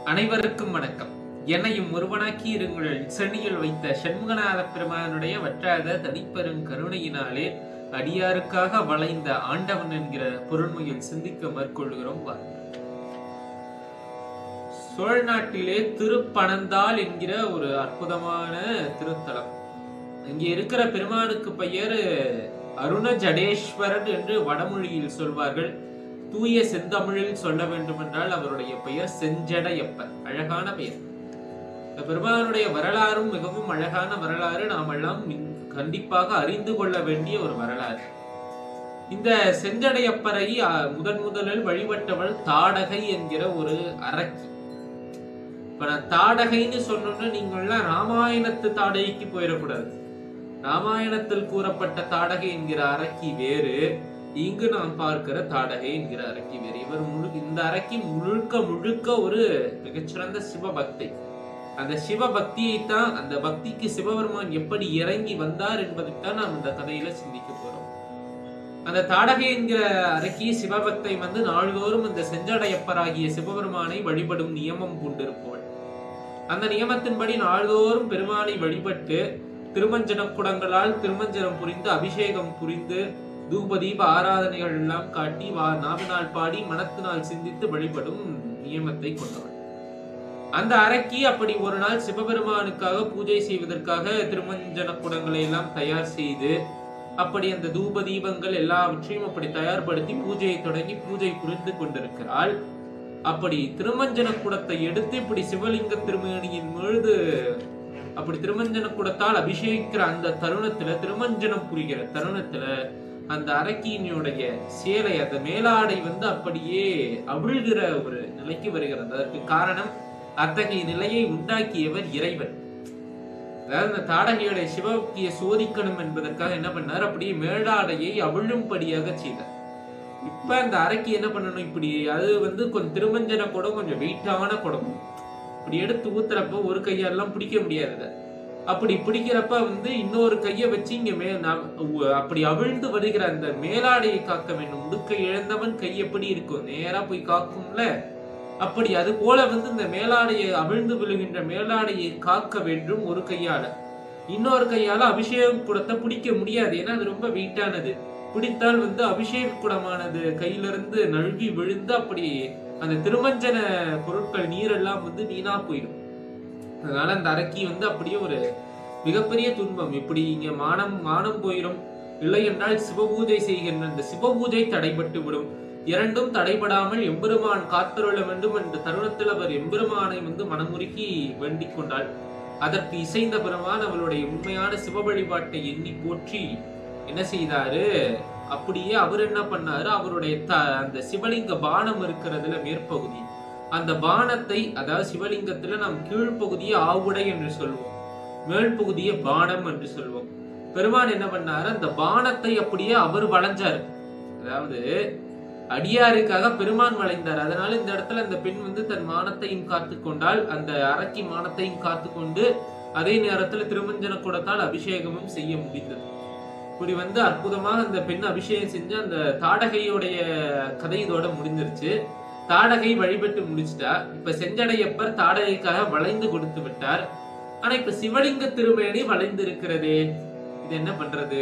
அனைவருக்கும் வணக்கம் என்னையும் ஒருவனாக்கி இருங்கள் சென்னியில் வைத்த சண்முகநாத பெருமானுடைய வற்றாத தனிப்பெரும் கருணையினாலே அடியாருக்காக வளைந்த ஆண்டவன் என்கிற பொருண்மையில் சிந்திக்க மேற்கொள்கிறோம் வாருங்கள் சோழ நாட்டிலே திருப்பனந்தாள் என்கிற ஒரு அற்புதமான திருத்தலம் இங்கே இருக்கிற பெருமானுக்கு பெயர் அருண ஜடேஸ்வரன் என்று வடமொழியில் சொல்வார்கள் தூய செந்தமிழில் சொல்ல வேண்டுமென்றால் அவருடைய பெயர் செஞ்சடையப்பன் அழகான பெயர் இந்த பெருமானுடைய வரலாறும் மிகவும் அழகான வரலாறு நாம் எல்லாம் மின்- கண்டிப்பாக அறிந்து கொள்ள வேண்டிய ஒரு வரலாறு இந்த செஞ்சடையப்பரை அ, முதன் முதலில் வழிபட்டவள் தாடகை என்கிற ஒரு அரக்கி இப்ப நான் தாடகைன்னு சொன்னோன்னு நீங்கள்லாம் ராமாயணத்து தாடகைக்கு போயிடக்கூடாது ராமாயணத்தில் கூறப்பட்ட தாடகை என்கிற அரக்கி வேறு இங்கு நாம் பார்க்கிற தாடகை என்கிற அரக்கி வேறு இவர் முழு இந்த அரக்கி முழுக்க முழுக்க ஒரு மிகச்சிறந்த சிவபக்தை அந்த சிவபக்தியை தான் அந்த பக்திக்கு சிவபெருமான் எப்படி இறங்கி வந்தார் என்பதைத்தான் நாம் இந்த கதையில சிந்திக்க போறோம் அந்த தாடகை என்கிற அரக்கி சிவபக்தை வந்து நாள்தோறும் இந்த செஞ்சடையப்பராகிய சிவபெருமானை வழிபடும் நியமம் கொண்டிருப்பவள் அந்த நியமத்தின்படி நாள்தோறும் பெருமானை வழிபட்டு திருமஞ்சன குடங்களால் திருமஞ்சனம் புரிந்து அபிஷேகம் புரிந்து தூப தீப ஆராதனைகள் எல்லாம் காட்டி வா நாவினால் பாடி மனத்தினால் சிந்தித்து வழிபடும் நியமத்தை கொண்டவள் அந்த அரக்கி அப்படி ஒரு நாள் சிவபெருமானுக்காக பூஜை செய்வதற்காக திருமஞ்சன குடங்களை எல்லாம் தயார் செய்து அப்படி அந்த தூப தீபங்கள் எல்லாவற்றையும் அப்படி தயார்படுத்தி பூஜையை தொடங்கி பூஜை புரிந்து கொண்டிருக்கிறாள் அப்படி திருமஞ்சன குடத்தை எடுத்து இப்படி சிவலிங்க திருமேனியின் மீது அப்படி திருமஞ்சன குடத்தால் அபிஷேகிக்கிற அந்த தருணத்துல திருமஞ்சனம் புரிகிற தருணத்துல அந்த அரக்கியினுடைய சேலை அந்த மேலாடை வந்து அப்படியே அவிழ்கிற ஒரு நிலைக்கு வருகிறது அதற்கு காரணம் அத்தகைய நிலையை உண்டாக்கியவர் இறைவன் அதாவது அந்த தாடகையுடைய சிவபக்தியை சோதிக்கணும் என்பதற்காக என்ன பண்ணார் அப்படியே மேலாடையை அவிழும்படியாக செய்தார் இப்ப அந்த அரக்கி என்ன பண்ணணும் இப்படி அது வந்து கொஞ்சம் திருமஞ்சன குடம் கொஞ்சம் வெயிட்டான குடம் இப்படி எடுத்து ஊத்துறப்ப ஒரு கையாலாம் பிடிக்க முடியாது இத. அப்படி பிடிக்கிறப்ப வந்து இன்னொரு கையை வச்சு இங்க மே ந- உ- அப்படி அவிழ்ந்து வருகிற அந்த மேலாடையை காக்க வேண்டும் உடுக்கை இழந்தவன் கை எப்படி இருக்கும் நேரா போய் காக்கும்ல அப்படி அது போல வந்து இந்த மேலாடையை அவிழ்ந்து விழுகின்ற மேலாடையை காக்க வேண்டும் ஒரு கையால இன்னொரு கையால அபிஷேக குடத்தை பிடிக்க முடியாது ஏன்னா அது ரொம்ப வெயிட்டானது பிடித்தால் வந்து அபிஷேக குடமானது கையிலிருந்து நழுவி விழுந்து அப்படி அந்த திருமஞ்சன பொருட்கள் நீரெல்லாம் வந்து வீணா போயிடும் அதனால அந்த அரக்கி வந்து அப்படியே ஒரு மிகப்பெரிய துன்பம் இப்படி இங்க மானம் மானம் போயிடும் இல்லை என்றால் சிவபூஜை செய்கின்ற அந்த சிவபூஜை தடைபட்டு விடும் இரண்டும் தடைபடாமல் எம்பெருமான் காத்தருள வேண்டும் என்ற தருணத்தில் அவர் எம்பெருமானை வந்து மனமுருகி வேண்டிக் கொண்டாள் அதற்கு இசைந்த பெருமான் அவளுடைய உண்மையான சிவ வழிபாட்டை எண்ணி போற்றி என்ன செய்தாரு அப்படியே அவர் என்ன பண்ணாரு அவருடைய த அந்த சிவலிங்க பானம் இருக்கிறதுல மேற்பகுதி அந்த பானத்தை அதாவது சிவலிங்கத்துல நாம் கீழ்ப்பகுதியை ஆவுடை என்று சொல்லுவோம் மேல் பகுதியை பானம் என்று சொல்லுவோம் பெருமான் என்ன பண்ணாரு அந்த பானத்தை அப்படியே அவர் வளைஞ்சாரு அதாவது அடியாருக்காக பெருமான் வளைந்தார் அதனால இந்த இடத்துல அந்த பெண் வந்து தன் மானத்தையும் காத்து கொண்டால் அந்த அரக்கி மானத்தையும் காத்து கொண்டு அதே நேரத்துல திருமஞ்சன கூடத்தால் அபிஷேகமும் செய்ய முடிந்தது இப்படி வந்து அற்புதமாக அந்த பெண் அபிஷேகம் செஞ்சு அந்த தாடகையுடைய கதை இதோட முடிஞ்சிருச்சு தாடகை வழிபட்டு முடிச்சிட்டா இப்ப செஞ்சடையப்பர் தாடகைக்காக வளைந்து கொடுத்து விட்டார் ஆனா இப்ப சிவலிங்க திருமேனி வளைந்து இருக்கிறதே இது என்ன பண்றது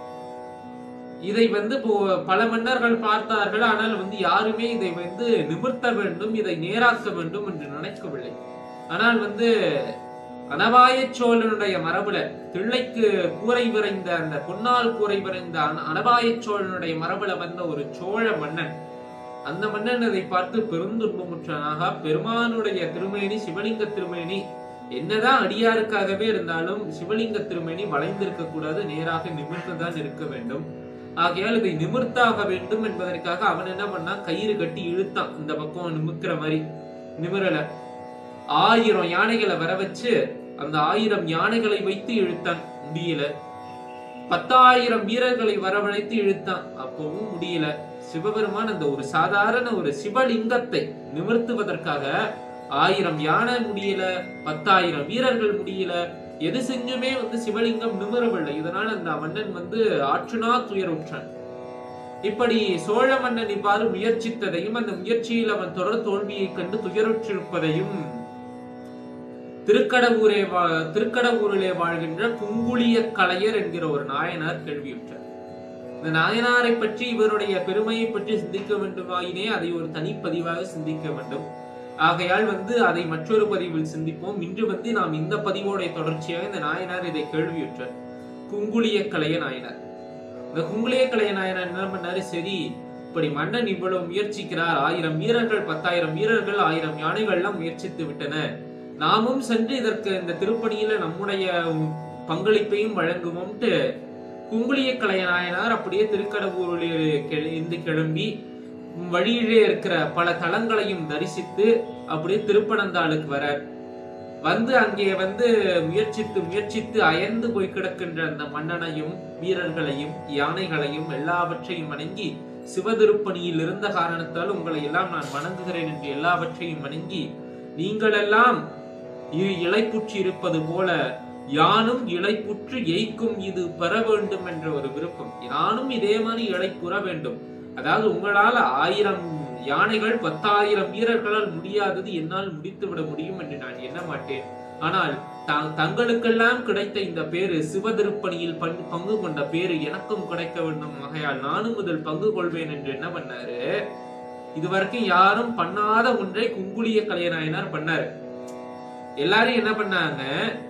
இதை வந்து இப்போ பல மன்னர்கள் பார்த்தார்கள் ஆனால் வந்து யாருமே இதை வந்து நிமிர்த்த வேண்டும் இதை நேராக்க வேண்டும் என்று நினைக்கவில்லை ஆனால் வந்து அனபாய சோழனுடைய மரபுல தில்லைக்கு கூரை விரைந்த அந்த பொன்னால் கூரை விரைந்த அன- அனபாய சோழனுடைய மரபுல வந்த ஒரு சோழ மன்னன் அந்த மன்னன் அதை பார்த்து பெருந்துன்பமுற்றானாக பெருமானுடைய திருமேனி சிவலிங்க திருமேனி என்னதான் அடியாருக்காகவே இருந்தாலும் சிவலிங்க திருமேனி வளைந்திருக்க கூடாது நேராக நிமிர்ந்துதான் இருக்க வேண்டும் ஆகையால் இதை நிமிர்த்தாக வேண்டும் என்பதற்காக அவன் என்ன பண்ணான் கயிறு கட்டி இழுத்தான் இந்த பக்கம் நிமிக்கிற மாதிரி நிமிரல ஆயிரம் யானைகளை வர வச்சு அந்த ஆயிரம் யானைகளை வைத்து இழுத்தான் முடியல பத்தாயிரம் வீரர்களை வரவழைத்து இழுத்தான் அப்பவும் முடியல சிவபெருமான் அந்த ஒரு சாதாரண ஒரு சிவலிங்கத்தை நிமிர்த்துவதற்காக ஆயிரம் யானை முடியல பத்தாயிரம் வீரர்கள் முடியல எது செஞ்சுமே வந்து சிவலிங்கம் நிமிரவில்லை இதனால் அந்த மன்னன் வந்து ஆற்றுனா துயருற்றான் இப்படி சோழ மன்னன் இவ்வாறு முயற்சித்ததையும் அந்த முயற்சியில் அவன் தொடர் தோல்வியைக் கண்டு துயருற்றிருப்பதையும் திருக்கடவூரே வா- திருக்கடவூரிலே வாழ்கின்ற குங்குளிய கலையர் என்கிற ஒரு நாயனார் கேள்வியுற்றார் இந்த நாயனாரை பற்றி இவருடைய பெருமையை பற்றி சிந்திக்க வேண்டுமாயினே அதை ஒரு தனிப்பதிவாக சிந்திக்க வேண்டும் ஆகையால் வந்து அதை மற்றொரு பதிவில் சிந்திப்போம் இன்று வந்து நாம் இந்த பதிவோடைய தொடர்ச்சியாக இந்த நாயனார் இதை கேள்வியுற்றார் குங்குளிய கலைய நாயனார் இந்த குங்குளிய கலைய நாயனார் என்ன பண்ணாரு சரி இப்படி மன்னன் இவ்வளவு முயற்சிக்கிறார் ஆயிரம் வீரர்கள் பத்தாயிரம் வீரர்கள் ஆயிரம் யானைகள்லாம் முயற்சித்து விட்டன நாமும் சென்று இதற்கு இந்த திருப்பணியில நம்முடைய பங்களிப்பையும் வழங்குவோம்ட்டு குங்குளிய கலைய நாயனார் அப்படியே திருக்கடவுரில் இருந்து கிளம்பி வழியிலே இருக்கிற பல தலங்களையும் தரிசித்து அப்படியே திருப்பனந்தாளுக்கு வரார் வந்து அங்கே வந்து முயற்சித்து முயற்சித்து அயர்ந்து போய் கிடக்கின்ற அந்த மன்னனையும் வீரர்களையும் யானைகளையும் எல்லாவற்றையும் வணங்கி சிவதிருப்பணியில் இருந்த காரணத்தால் உங்களை எல்லாம் நான் வணங்குகிறேன் என்று எல்லாவற்றையும் வணங்கி நீங்களெல்லாம் இ- இளைப்புற்று இருப்பது போல யானும் இளைப்புற்று எய்க்கும் இது பெற வேண்டும் என்ற ஒரு விருப்பம் நானும் இதே மாதிரி இளைப்புற வேண்டும் அதாவது உங்களால் ஆயிரம் யானைகள் பத்தாயிரம் வீரர்களால் முடியாதது என்னால் முடித்து விட முடியும் என்று நான் எண்ண மாட்டேன் ஆனால் த- தங்களுக்கெல்லாம் கிடைத்த இந்த பேரு சிவதிருப்பணியில் பங்கு பங்கு கொண்ட பேரு எனக்கும் கிடைக்க வேண்டும் ஆகையால் நானும் முதல் பங்கு கொள்வேன் என்று என்ன பண்ணாரு இதுவரைக்கும் யாரும் பண்ணாத ஒன்றை குங்குளிய கலையநாயனார் பண்ணாரு எல்லாரும் என்ன பண்ணாங்க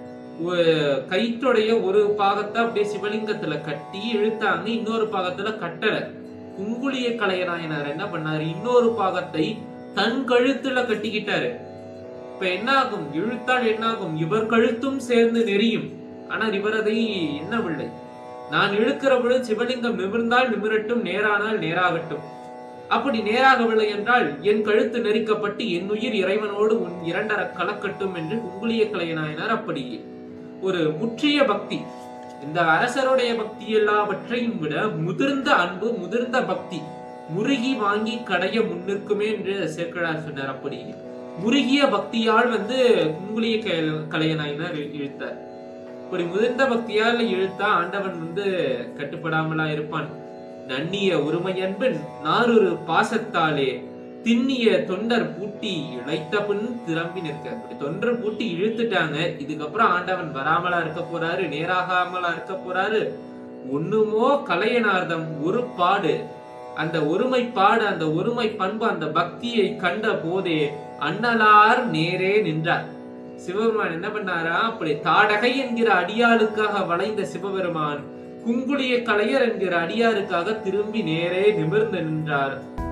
ஒரு கயிற்றுடைய ஒரு பாகத்தை அப்படியே சிவலிங்கத்துல கட்டி இழுத்தாங்க இன்னொரு பாகத்துல கட்டல குங்குளிய கலையநாயனார் என்ன பண்ணாரு இன்னொரு பாகத்தை தன் கழுத்துல கட்டிக்கிட்டாரு இப்ப என்ன ஆகும் இழுத்தால் என்ன ஆகும் இவர் கழுத்தும் சேர்ந்து நெறியும் ஆனால் இவர் அதை எண்ணவில்லை நான் இழுக்கிற பொழுது சிவலிங்கம் நிமிர்ந்தால் நிமிரட்டும் நேரானால் நேராகட்டும் அப்படி நேராகவில்லை என்றால் என் கழுத்து நெரிக்கப்பட்டு என் உயிர் இறைவனோடு உன் இரண்டர கலக்கட்டும் என்று குங்குளிய கலையனாயினார் அப்படி ஒரு முற்றிய பக்தி இந்த அரசருடைய பக்தி எல்லாவற்றையும் விட முதிர்ந்த அன்பு முதிர்ந்த பக்தி முருகி வாங்கி கடைய முன்னிற்குமே என்று சேக்கடார் சொன்னார் அப்படி முருகிய பக்தியால் வந்து குங்குளிய க- கலையனாயினார் இழு- இழுத்தார் இப்படி முதிர்ந்த பக்தியால் இழுத்தா ஆண்டவன் வந்து கட்டுப்படாமலா இருப்பான் நன்னிய உரிமையன்பின் நாரொரு பாசத்தாலே திண்ணிய தொண்டர் பூட்டி இழைத்த பின் திரும்பி நிற்க இப்படி தொண்டர் பூட்டி இழுத்துட்டாங்க இதுக்கப்புறம் ஆண்டவன் வராமலா இருக்க போறாரு நேராகாமலா இருக்க போறாரு ஒண்ணுமோ கலையனார்தம் ஒரு பாடு அந்த ஒருமைப்பாடு அந்த ஒருமை பண்பு அந்த பக்தியை கண்ட போதே அண்ணலார் நேரே நின்றார் சிவபெருமான் என்ன பண்ணாரா அப்படி தாடகை என்கிற அடியாளுக்காக வளைந்த சிவபெருமான் குங்குளிய கலையர் என்கிற அடியாருக்காக திரும்பி நேரே நிமிர்ந்து நின்றார்